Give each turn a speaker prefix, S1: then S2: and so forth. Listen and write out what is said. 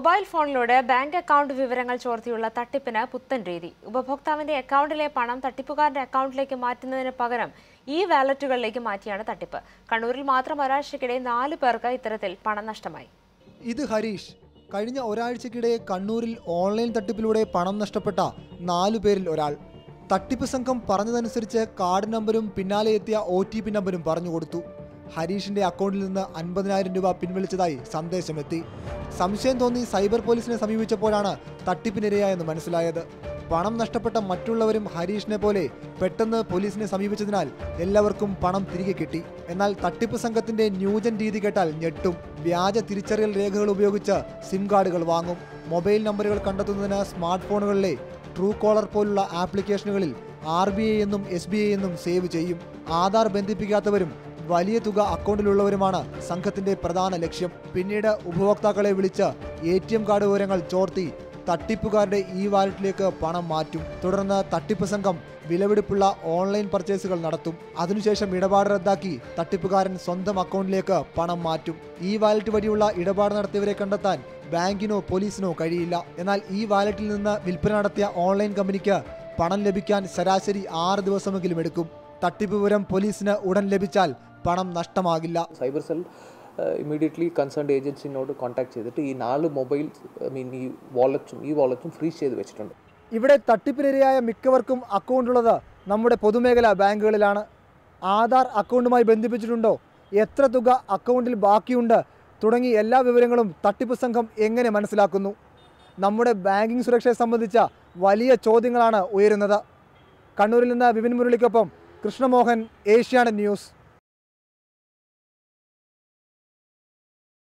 S1: mobile ഫോണിലൂടെ bank account വിവരങ്ങൾ ചോർത്തിയുള്ള തട്ടിപ്പിന് പുത്തൻ രീതി ഉപഭോക്താവിന്റെ അക്കൗണ്ടിലെ പണം തട്ടിപ്പുകാരന്റെ അക്കൗണ്ടിലേക്ക് മാറ്റുന്നതിന് പകരം ഈ വാലറ്റുകളിലേക്ക് മാറ്റിയാണ് തട്ടിപ്പ് കണ്ണൂരിൽ മാത്രം ഒരാഴ്ചക്കിടെ നാല് പേർക്ക് ഇത്തരത്തിൽ പണം നഷ്ടമായി
S2: ഇത് ഹരീഷ് കഴിഞ്ഞ ഒരാഴ്ചക്കിടെ കണ്ണൂരിൽ ഓൺലൈൻ തട്ടിപ്പിലൂടെ പണം നഷ്ടപ്പെട്ട നാലു പേരിൽ ഒരാൾ തട്ടിപ്പ് സംഘം പറഞ്ഞതനുസരിച്ച് കാർഡ് നമ്പരും പിന്നാലെ എത്തിയ ഒ ടി പി നമ്പരും പറഞ്ഞുകൊടുത്തു ഹരീഷിന്റെ അക്കൗണ്ടിൽ നിന്ന് അൻപതിനായിരം രൂപ പിൻവലിച്ചതായി സന്ദേശമെത്തി സംശയം തോന്നി സൈബർ പോലീസിനെ സമീപിച്ചപ്പോഴാണ് തട്ടിപ്പിനിരയായെന്ന് മനസ്സിലായത് പണം നഷ്ടപ്പെട്ട മറ്റുള്ളവരും ഹരീഷിനെ പോലെ പെട്ടെന്ന് പോലീസിനെ സമീപിച്ചതിനാൽ എല്ലാവർക്കും പണം തിരികെ കിട്ടി എന്നാൽ തട്ടിപ്പ് സംഘത്തിന്റെ ന്യൂജൻ രീതി കേട്ടാൽ ഞെട്ടും വ്യാജ തിരിച്ചറിയൽ രേഖകൾ ഉപയോഗിച്ച് സിം കാർഡുകൾ വാങ്ങും മൊബൈൽ നമ്പറുകൾ കണ്ടെത്തുന്നതിന് സ്മാർട്ട് ഫോണുകളിലെ ട്രൂ കോളർ പോലുള്ള ആപ്ലിക്കേഷനുകളിൽ ആർ ബി ഐ എന്നും എസ് ബി ഐ എന്നും സേവ് ചെയ്യും ആധാർ ബന്ധിപ്പിക്കാത്തവരും വലിയ തുക അക്കൗണ്ടിലുള്ളവരുമാണ് സംഘത്തിന്റെ പ്രധാന ലക്ഷ്യം പിന്നീട് ഉപഭോക്താക്കളെ വിളിച്ച് എ ടി എം കാർഡ് വിവരങ്ങൾ ചോർത്തി തട്ടിപ്പുകാരുടെ ഈ വാലറ്റിലേക്ക് പണം മാറ്റും തുടർന്ന് തട്ടിപ്പ് സംഘം വിലപിടിപ്പുള്ള ഓൺലൈൻ പർച്ചേസുകൾ നടത്തും അതിനുശേഷം ഇടപാട് റദ്ദാക്കി തട്ടിപ്പുകാരൻ സ്വന്തം അക്കൗണ്ടിലേക്ക് പണം മാറ്റും ഈ വാലറ്റ് വഴിയുള്ള ഇടപാട് നടത്തിയവരെ കണ്ടെത്താൻ ബാങ്കിനോ പോലീസിനോ കഴിയില്ല എന്നാൽ ഈ വാലറ്റിൽ നിന്ന് വിൽപ്പന നടത്തിയ ഓൺലൈൻ കമ്പനിക്ക് പണം ലഭിക്കാൻ ശരാശരി ആറ് ദിവസമെങ്കിലും എടുക്കും തട്ടിപ്പ് വിവരം പോലീസിന് ഉടൻ ലഭിച്ചാൽ പണം നഷ്ടമാകില്ല
S3: സൈബർ സെൽ ഇമ്മീഡിയറ്റ്ലി കൺസേൺഡ് ഏജൻസിനോട് കോൺടാക്ട് ചെയ്തിട്ട് ഈ നാല് മൊബൈൽ ഐ മീൻ ഈ വാലറ്റും ഈ വാലറ്റും ഫ്രീസ് ചെയ്ത് വെച്ചിട്ടുണ്ട്
S2: ഇവിടെ തട്ടിപ്പിനിരയായ മിക്കവർക്കും അക്കൗണ്ടുള്ളത് നമ്മുടെ പൊതുമേഖലാ ബാങ്കുകളിലാണ് ആധാർ അക്കൗണ്ടുമായി ബന്ധിപ്പിച്ചിട്ടുണ്ടോ എത്ര തുക അക്കൗണ്ടിൽ ബാക്കിയുണ്ട് തുടങ്ങി എല്ലാ വിവരങ്ങളും തട്ടിപ്പ് സംഘം എങ്ങനെ മനസ്സിലാക്കുന്നു നമ്മുടെ ബാങ്കിംഗ് സുരക്ഷയെ സംബന്ധിച്ച വലിയ ചോദ്യങ്ങളാണ് ഉയരുന്നത് കണ്ണൂരിൽ നിന്ന് വിപിൻ മുരളിക്കൊപ്പം കൃഷ്ണമോഹൻ ഏഷ്യാനെറ്റ് ന്യൂസ്